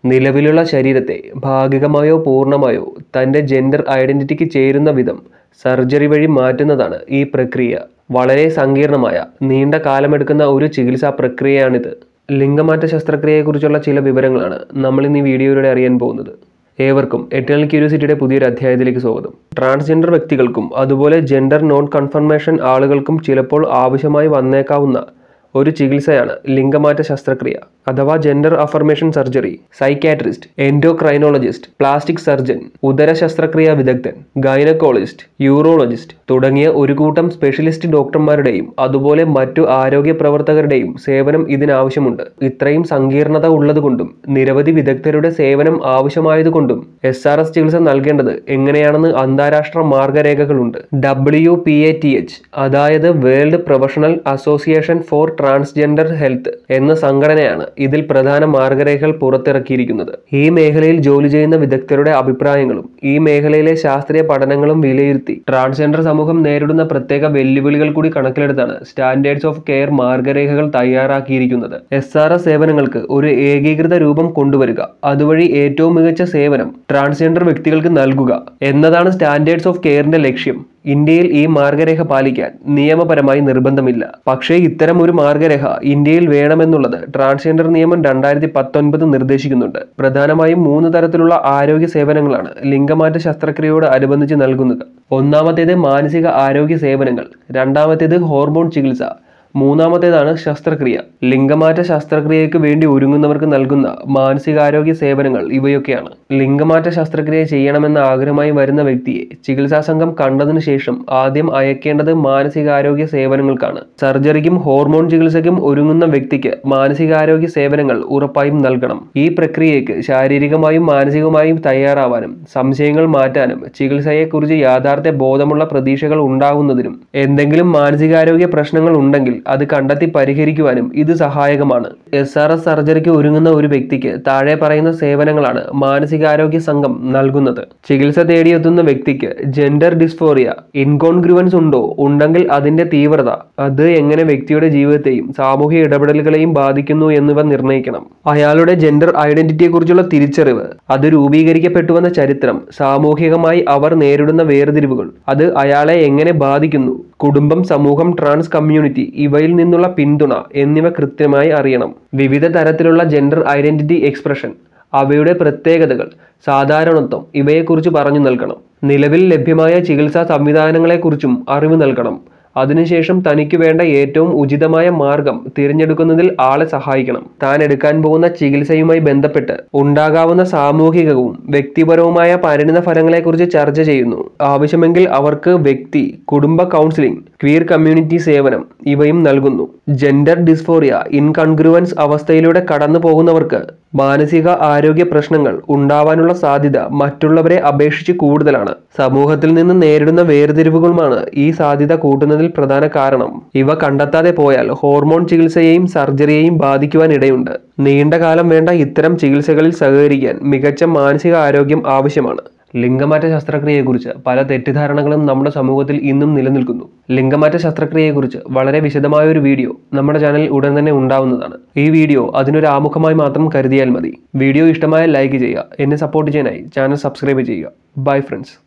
നിലവിലുള്ള ശരീരത്തെ ഭാഗികമായോ പൂർണ്ണമായോ തൻ്റെ ജെൻഡർ ഐഡന്റിറ്റിക്ക് ചേരുന്ന വിധം സർജറി വഴി മാറ്റുന്നതാണ് ഈ പ്രക്രിയ വളരെ സങ്കീർണമായ നീണ്ട കാലമെടുക്കുന്ന ഒരു ചികിത്സാ പ്രക്രിയയാണിത് ലിംഗമാറ്റ ശസ്ത്രക്രിയയെക്കുറിച്ചുള്ള ചില വിവരങ്ങളാണ് നമ്മൾ ഇന്ന് ഈ വീഡിയോയിലൂടെ അറിയാൻ പോകുന്നത് ഏവർക്കും എറ്റേണൽ ക്യൂരിയോസിറ്റിയുടെ പുതിയൊരു അധ്യായത്തിലേക്ക് സ്വാഗതം ട്രാൻസ്ജെൻഡർ വ്യക്തികൾക്കും അതുപോലെ ജെൻഡർ നോൺ കൺഫർമേഷൻ ആളുകൾക്കും ചിലപ്പോൾ ആവശ്യമായി വന്നേക്കാവുന്ന ഒരു ചികിത്സയാണ് ലിംഗമാറ്റ ശസ്ത്രക്രിയ അഥവാ gender affirmation surgery psychiatrist endocrinologist plastic surgeon ഉദര ശസ്ത്രക്രിയ വിദഗ്ധൻ ഗൈനക്കോളജിസ്റ്റ് യൂറോളജിസ്റ്റ് തുടങ്ങിയ ഒരു കൂട്ടം സ്പെഷ്യലിസ്റ്റ് ഡോക്ടർമാരുടെയും അതുപോലെ മറ്റു ആരോഗ്യ പ്രവർത്തകരുടെയും സേവനം ഇതിനാവശ്യമുണ്ട് ഇത്രയും സങ്കീർണത ഉള്ളതുകൊണ്ടും നിരവധി വിദഗ്ധരുടെ സേവനം ആവശ്യമായതുകൊണ്ടും എസ് ആർ എസ് ചികിത്സ നൽകേണ്ടത് എങ്ങനെയാണെന്ന് അന്താരാഷ്ട്ര മാർഗരേഖകളുണ്ട് W P A T H അതായത് world professional association for transgender health എന്ന സംഘടനയാണ് ഇതിൽ പ്രധാന മാർഗരേഖകൾ പുറത്തിറക്കിയിരിക്കുന്നത് ഈ മേഖലയിൽ ജോലി ചെയ്യുന്ന വിദഗ്ധരുടെ അഭിപ്രായങ്ങളും ഈ മേഖലയിലെ ശാസ്ത്രീയ പഠനങ്ങളും വിലയിരുത്തി ട്രാൻസ്ജെൻഡർ സമൂഹം നേരിടുന്ന പ്രത്യേക വെല്ലുവിളികൾ കൂടി കണക്കിലെടുത്താണ് സ്റ്റാൻഡേർഡ്സ് ഓഫ് കെയർ മാർഗരേഖകൾ തയ്യാറാക്കിയിരിക്കുന്നത് എസ് ആർ എസ് സേവനങ്ങൾക്ക് ഒരു ഏകീകൃത രൂപം കൊണ്ടുവരിക അതുവഴി ഏറ്റവും മികച്ച സേവനം ട്രാൻസ്ജെൻഡർ വ്യക്തികൾക്ക് നൽകുക എന്നതാണ് സ്റ്റാൻഡേർഡ്സ് ഓഫ് കെയറിന്റെ ലക്ഷ്യം ഇന്ത്യയിൽ ഈ മാർഗരേഖ പാലിക്കാൻ നിയമപരമായി നിർബന്ധമില്ല പക്ഷേ ഇത്തരം ഒരു മാർഗരേഖ ഇന്ത്യയിൽ വേണമെന്നുള്ളത് ട്രാൻസ്ജെൻഡർ നിയമം രണ്ടായിരത്തി പത്തൊൻപത് നിർദ്ദേശിക്കുന്നുണ്ട് പ്രധാനമായും മൂന്ന് തരത്തിലുള്ള ആരോഗ്യ സേവനങ്ങളാണ് ലിംഗമാറ്റ ശസ്ത്രക്രിയയോട് അനുബന്ധിച്ച് നൽകുന്നത് ഒന്നാമത്തേത് മാനസിക ആരോഗ്യ സേവനങ്ങൾ രണ്ടാമത്തേത് ഹോർമോൺ ചികിത്സ മൂന്നാമത്തേതാണ് ശസ്ത്രക്രിയ ലിംഗമാറ്റ ശസ്ത്രക്രിയയ്ക്ക് വേണ്ടി ഒരുങ്ങുന്നവർക്ക് നൽകുന്ന മാനസികാരോഗ്യ സേവനങ്ങൾ ഇവയൊക്കെയാണ് ലിംഗമാറ്റ ശസ്ത്രക്രിയ ചെയ്യണമെന്ന ആഗ്രഹമായി വരുന്ന വ്യക്തിയെ ചികിത്സാ സംഘം കണ്ടതിനു ശേഷം ആദ്യം അയക്കേണ്ടത് മാനസികാരോഗ്യ സേവനങ്ങൾക്കാണ് സർജറിക്കും ഹോർമോൺ ചികിത്സയ്ക്കും ഒരുങ്ങുന്ന വ്യക്തിക്ക് മാനസികാരോഗ്യ സേവനങ്ങൾ ഉറപ്പായും നൽകണം ഈ പ്രക്രിയയ്ക്ക് ശാരീരികമായും മാനസികമായും തയ്യാറാവാനും സംശയങ്ങൾ മാറ്റാനും ചികിത്സയെക്കുറിച്ച് യാഥാർത്ഥ്യ ബോധമുള്ള പ്രതീക്ഷകൾ ഉണ്ടാകുന്നതിനും എന്തെങ്കിലും മാനസികാരോഗ്യ പ്രശ്നങ്ങൾ ഉണ്ടെങ്കിൽ അത് കണ്ടെത്തി പരിഹരിക്കുവാനും ഇത് സഹായകമാണ് എസ് ആർ എസ് സർജറിക്ക് ഒരുങ്ങുന്ന ഒരു വ്യക്തിക്ക് താഴെ പറയുന്ന സേവനങ്ങളാണ് മാനസികാരോഗ്യ സംഘം നൽകുന്നത് ചികിത്സ തേടിയെത്തുന്ന വ്യക്തിക്ക് ജെൻഡർ ഡിസ്ഫോറിയ ഇൻകോൺഗ്രുവൻസ് ഉണ്ടോ ഉണ്ടെങ്കിൽ അതിന്റെ തീവ്രത അത് എങ്ങനെ വ്യക്തിയുടെ ജീവിതത്തെയും സാമൂഹിക ഇടപെടലുകളെയും ബാധിക്കുന്നു എന്നിവ നിർണ്ണയിക്കണം അയാളുടെ ജെൻഡർ ഐഡന്റിറ്റിയെക്കുറിച്ചുള്ള തിരിച്ചറിവ് അത് രൂപീകരിക്കപ്പെട്ടുവെന്ന ചരിത്രം സാമൂഹികമായി അവർ നേരിടുന്ന വേർതിരിവുകൾ അത് അയാളെ എങ്ങനെ ബാധിക്കുന്നു കുടുംബം സമൂഹം ട്രാൻസ് കമ്മ്യൂണിറ്റി ഇവയിൽ നിന്നുള്ള പിന്തുണ എന്നിവ കൃത്യമായി അറിയണം വിവിധ തരത്തിലുള്ള ജെൻഡർ ഐഡന്റിറ്റി എക്സ്പ്രഷൻ അവയുടെ പ്രത്യേകതകൾ സാധാരണത്വം ഇവയെക്കുറിച്ച് പറഞ്ഞു നൽകണം നിലവിൽ ലഭ്യമായ ചികിത്സാ സംവിധാനങ്ങളെക്കുറിച്ചും അറിവ് നൽകണം അതിനുശേഷം തനിക്ക് വേണ്ട ഏറ്റവും ഉചിതമായ മാർഗം തിരഞ്ഞെടുക്കുന്നതിൽ ആളെ സഹായിക്കണം താൻ എടുക്കാൻ പോകുന്ന ചികിത്സയുമായി ബന്ധപ്പെട്ട് ഉണ്ടാകാവുന്ന സാമൂഹികവും വ്യക്തിപരവുമായ പരിണിത ഫലങ്ങളെക്കുറിച്ച് ചർച്ച ചെയ്യുന്നു ആവശ്യമെങ്കിൽ അവർക്ക് വ്യക്തി കുടുംബ കൗൺസിലിംഗ് ക്വീർ കമ്മ്യൂണിറ്റി സേവനം ഇവയും നൽകുന്നു ജെൻഡർ ഡിസ്ഫോറിയ ഇൻകൺഗ്രുവൻസ് അവസ്ഥയിലൂടെ കടന്നു പോകുന്നവർക്ക് മാനസിക ആരോഗ്യ പ്രശ്നങ്ങൾ ഉണ്ടാവാനുള്ള സാധ്യത മറ്റുള്ളവരെ അപേക്ഷിച്ച് കൂടുതലാണ് സമൂഹത്തിൽ നിന്ന് നേരിടുന്ന വേർതിരിവുകളുമാണ് ഈ സാധ്യത കൂട്ടുന്നതിൽ പ്രധാന കാരണം ഇവ കണ്ടെത്താതെ പോയാൽ ഹോർമോൺ ചികിത്സയെയും സർജറിയെയും ബാധിക്കുവാൻ ഇടയുണ്ട് നീണ്ടകാലം വേണ്ട ഇത്തരം ചികിത്സകളിൽ സഹകരിക്കാൻ മികച്ച മാനസിക ആരോഗ്യം ആവശ്യമാണ് ലിംഗമാറ്റ ശസ്ത്രക്രിയയെക്കുറിച്ച് പല തെറ്റിദ്ധാരണകളും നമ്മുടെ സമൂഹത്തിൽ ഇന്നും നിലനിൽക്കുന്നു ലിംഗമാറ്റ ശസ്ത്രക്രിയയെക്കുറിച്ച് വളരെ വിശദമായ ഒരു വീഡിയോ നമ്മുടെ ചാനലിൽ ഉടൻ തന്നെ ഉണ്ടാവുന്നതാണ് ഈ വീഡിയോ അതിനൊരു ആമുഖമായി മാത്രം കരുതിയാൽ മതി വീഡിയോ ഇഷ്ടമായ ലൈക്ക് ചെയ്യുക എന്നെ സപ്പോർട്ട് ചെയ്യാനായി ചാനൽ സബ്സ്ക്രൈബ് ചെയ്യുക ബൈ ഫ്രണ്ട്സ്